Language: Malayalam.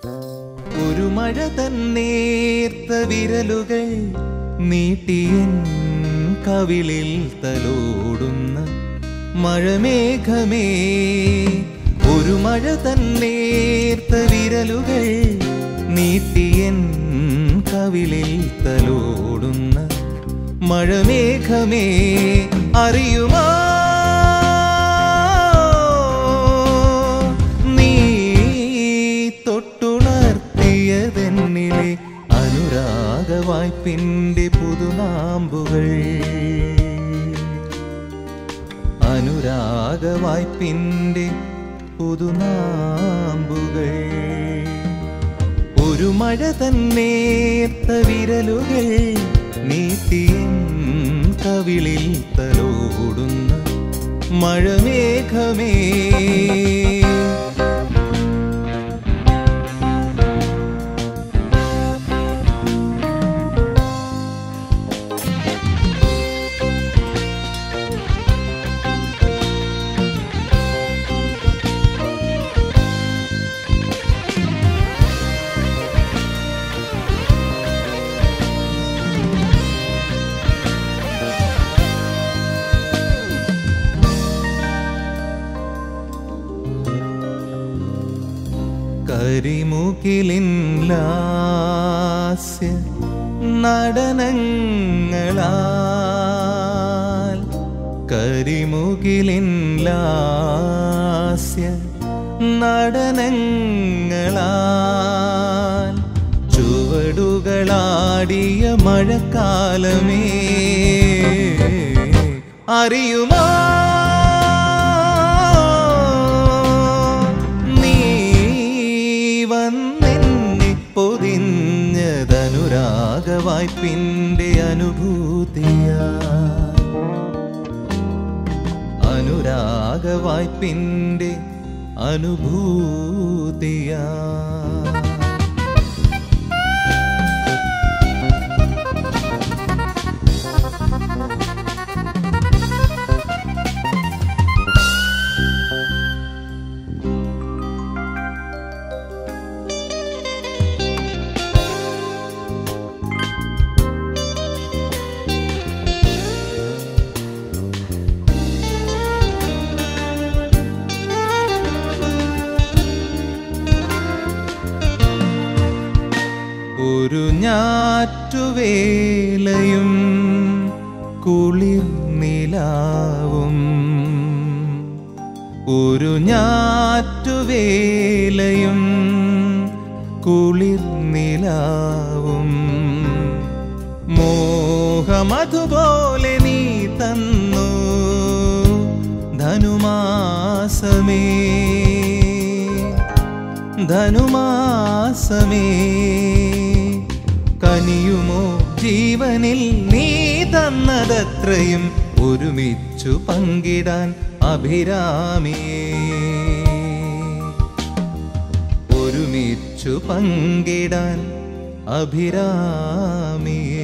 ഒരു മഴ തന്നേർത്ത വിരലുകൾ നീട്ടിയൻ കവിളിൽ തലോടുന്ന മഴമേഘമേ ഒരു മഴ തന്നേർത്ത വിരലുകൾ നീട്ടിയൻ കവിളിൽ തലോടുന്ന മഴമേഘമേ അറിയുമോ നീ തൊട്ടുണർത്തിയതെന്നിലെ അനുരാഗവായ്പിൻ്റെ പുതുനാമ്പുകൾ അനുരാഗവായ്പിൻ്റെ പുതുനാമ്പുകൾ ഒരു മഴ തന്നേർത്ത വിരലുകൾ നീട്ടിയൻ കവിളിൽ തലോടുന്ന മഴമേഘമേ കരിമുകിലിൻ ലാസ്യ നടനങ്ങളാൽ കരിമുകിലിൻ ലാസ്യ നടനങ്ങളാൽ ചുവടുകളാടിയ മഴക്കാലമേ അറിയുമോ നീ വന്നെന്നെ പൊതിഞ്ഞതനുരാഗവായ്പിൻ്റെ അനുഭൂതിയാ അനുരാഗവായ്പിൻ്റെ അനുഭൂതിയാ ഒരു ഞാറ്റുവേലയും കുളിർ നിലാവും ഒരു ഞാറ്റുവേലയും കുളിർ നിലാവും മോഹമതുപോലെ നീ തന്നു ധനുമാസമേ ധനുമാസമേ കനിയുമോ ജീവനിൽ നീ തന്നതത്രയും ഒരുമിച്ചു പങ്കിടാൻ അഭിരാമിയേ ഒരുമിച്ചു പങ്കിടാൻ അഭിരാമിയേ